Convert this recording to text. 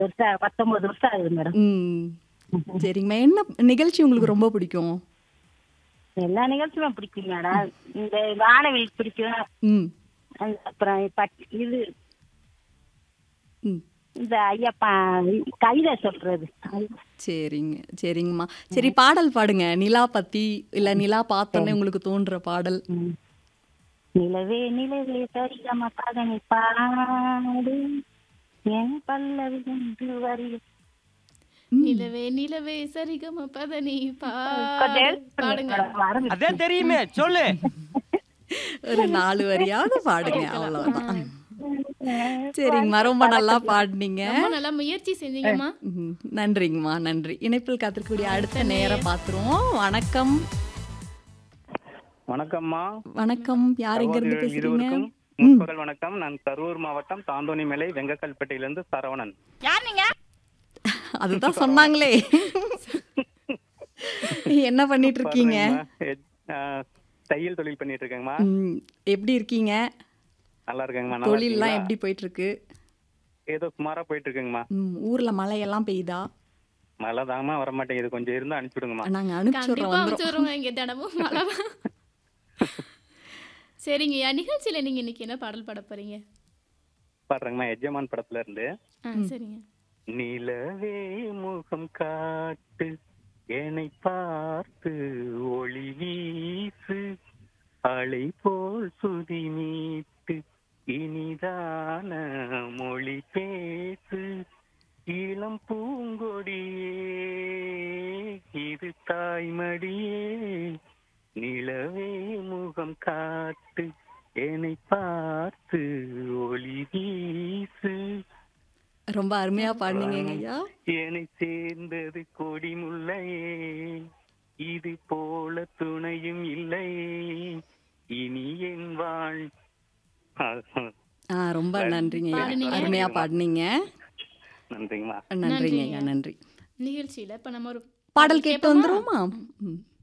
வருஷம் பத்தொன்பது வருஷம் ஆகுது மேடம் ம் சரிங்கம்மா என்ன நிகழ்ச்சி உங்களுக்கு ரொம்ப பிடிக்கும் எல்லா நிகழ்ச்சியுமே பிடிக்கும் மேடம் இந்த வானவில் பிடிக்கும் ம் அந்த அப்புறம் பட்- இது ம் இந்த ஐயப்பா கவிதை சொல்றது அது சரிங்க சரிங்கம்மா சரி பாடல் பாடுங்க நிலா பத்தி இல்ல நிலா பார்த்தோன்னே உங்களுக்கு தோன்ற பாடல் ம். நிலவே நிலவே சரிகம பதனி பாடு என் பல்லவி என்று வரி நிலவே நிலவே சரிகம பதனி கொஞ்சம் பாடு பாடுங்க மறந்து அதே தெரியுமே சொல்லு ஒரு நாலு வரியாவது பாடுங்க அவ்வளவுதான் சரிங்கம்மா ரொம்ப நல்லா பாடுனீங்க ரொம்ப நல்லா முயற்சி செஞ்சீங்கம்மா ம், நன்றிங்கம்மா நன்றி இணைப்பில் காத்திருக்கக்கூடிய அடுத்த நேரம் பார்த்துருவோம் வணக்கம் வணக்கம்மா வணக்கம் யார் எங்க இருந்து சகோதரர்கள் பேசுறீங்க இருவருக்கும் முற்பகல் வணக்கம் நான் கரூர் மாவட்டம் தாந்தோணி மலை வெங்கக்கல்பேட்டையிலிருந்து சரவணன் அதுதான் சொன்னாங்களே என்ன பண்ணிட்டு இருக்கீங்க பாருங்கம்மா, எ- ஆ, தையல் தொழில் பண்ணிட்டு இருக்கேங்கம்மா ம், எப்படி இருக்கீங்க நல்லா இருக்கேங்கம்மா நல்லா தொழில்லாம் இருக்கீங்களா? எப்படி போயிட்டு இருக்கு ஏதோ சுமாரா போயிட்டு இருக்குங்கம்மா ம், ஊர்ல மழையெல்லாம் பெய்யுதா மழை தாங்கம்மா வர மாட்டேங்குது கொஞ்சம் இருந்தா அனுப்பிவிடுங்கம்மா நாங்க அனுப்பிச்சுடுறோம் கண்டிப்பா வந்துரும் அமைச்சிடுறோங்க இங்க தினமும் மழை சரிங்கய்யா நிகழ்ச்சியில நீங்க இன்னைக்கு என்ன பாடல் பாட போறீங்க பாடுறேங்கம்மா எஜமான் படத்துல இருந்து ஆ சரிங்க நிலவே முகம் காட்டு என்னை பார்த்து ஒளி வீசு அலை போல் சுதி மீட்டு இனிதான மொழி பேசு இளம் பூங்கொடியே இது தாய்மடியே நிலவே முகம் காட்டு என்னை பார்த்து ஒளி வீசு ரொம்ப அருமையா பாடுனீங்க ஐயா என்னை சேர்ந்தது கொடி முல்லையே இது போல துணையும் இல்லை இனி என் வாழ் ஆ ரொம்ப நன்றிங்க ஐயா பாடுனீங்க. அருமையா பாடுனீங்க நன்றிங்கம்மா நன்றிங்க ஐயா நன்றி நிகழ்ச்சியில இப்ப நம்ம ஒரு பாடல் கேட்டு கேட்போமா? வந்துருவோமா ம்